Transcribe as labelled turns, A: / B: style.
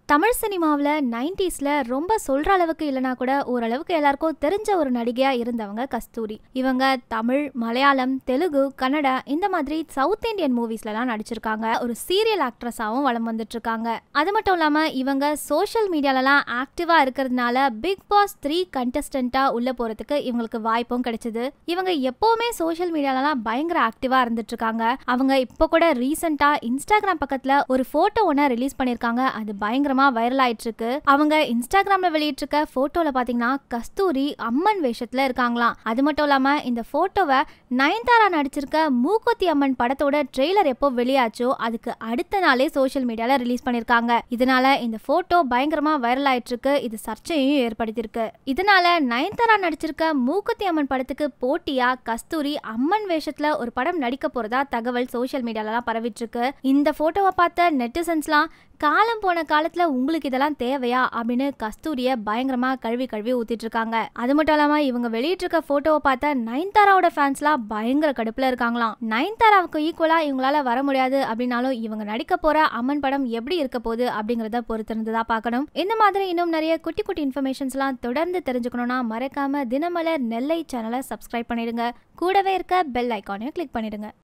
A: தமிழ் சினிமாவில் நைன்டிஸில் ரொம்ப சொல்கிற அளவுக்கு இல்லைனா கூட ஓரளவுக்கு எல்லாருக்கும் தெரிஞ்ச ஒரு நடிகையாக இருந்தவங்க கஸ்தூரி இவங்க தமிழ் மலையாளம் தெலுங்கு கன்னடா இந்த மாதிரி சவுத் இந்தியன் மூவிஸ்லலாம் நடிச்சிருக்காங்க ஒரு சீரியல் ஆக்ட்ரஸாகவும் வளம் வந்துட்டு இருக்காங்க அது மட்டும் இல்லாமல் இவங்க சோஷியல் மீடியாலலாம் ஆக்டிவாக இருக்கிறதுனால பிக் பாஸ் த்ரீ கண்டஸ்டண்ட்டாக உள்ளே போகிறதுக்கு இவங்களுக்கு வாய்ப்பும் கிடைச்சது இவங்க எப்போவுமே சோஷியல் மீடியாலலாம் பயங்கர ஆக்டிவாக இருந்துட்டு இருக்காங்க அவங்க இப்போ கூட ரீசெண்டாக இன்ஸ்டாகிராம் பக்கத்தில் ஒரு ஃபோட்டோ ஒன்று ரிலீஸ் பண்ணியிருக்காங்க அது பயங்கரமாக வைரல் ஆயிட்டு இருக்கு அவங்க இன்ஸ்டாகிராமில் வெளியிட்டிருக்க ஃபோட்டோவில் பார்த்தீங்கன்னா கஸ்தூரி அம்மன் வேஷத்தில் இருக்காங்களாம் அது மட்டும் இல்லாமல் இந்த ஃபோட்டோவை நயன்தாரா நடிச்சிருக்க மூக்குத்தி அம்மன் படத்தோட ட்ரெய்லர் எப்போ வெளியாச்சோ அதுக்கு அடுத்த நாளே சோஷியல் மீடியாவில் ரிலீஸ் பண்ணியிருக்காங்க இதனால இந்த ஃபோட்டோ பயங்கரமாக வைரல் ஆயிட்டு இருக்கு இது சர்ச்சையும் ஏற்படுத்தியிருக்கு இதனால நயன்தாரா நடிச்சிருக்க மூக்குத்தி அம்மன் படத்துக்கு போட்டியா கஸ்தூரி அம்மன் வேஷத்துல ஒரு படம் நடிக்க போறதா தகவல் சோஷியல் மீடியாலலாம் பரவிட்டு இருக்கு இந்த போட்டோவை பார்த்த நெட்டிசன்ஸ்லாம் காலம் போன காலத்துல உங்களுக்கு இதெல்லாம் தேவையா அப்படின்னு கஸ்தூரிய பயங்கரமா கழுவி கழுவி ஊத்திட்டு இருக்காங்க அது மட்டும் இல்லாம இவங்க வெளியிட்டிருக்க போட்டோவை பார்த்தா நயன்தாராவோட ஃபேன்ஸ்லாம் பயங்கர கடுப்புல இருக்காங்களாம் நயன்தாராவுக்கு ஈக்குவலா இவங்களால வர முடியாது அப்படின்னாலும் இவங்க நடிக்க போற அம்மன் படம் எப்படி இருக்க போகுது அப்படிங்கறத பொறுத்திருந்ததா பார்க்கணும் இந்த மாதிரி இன்னும் நிறைய குட்டி குட்டி இன்ஃபர்மேஷன்ஸ்லாம் தொடர்ந்து தெரிஞ்சுக்கணும்னா மறக்காம தினமலர் நெல்லை சேனலை சப்ஸ்கிரைப் பண்ணிடுங்க கூடவே இருக்க பெல் ஐக்கானையும் கிளிக் பண்ணிடுங்க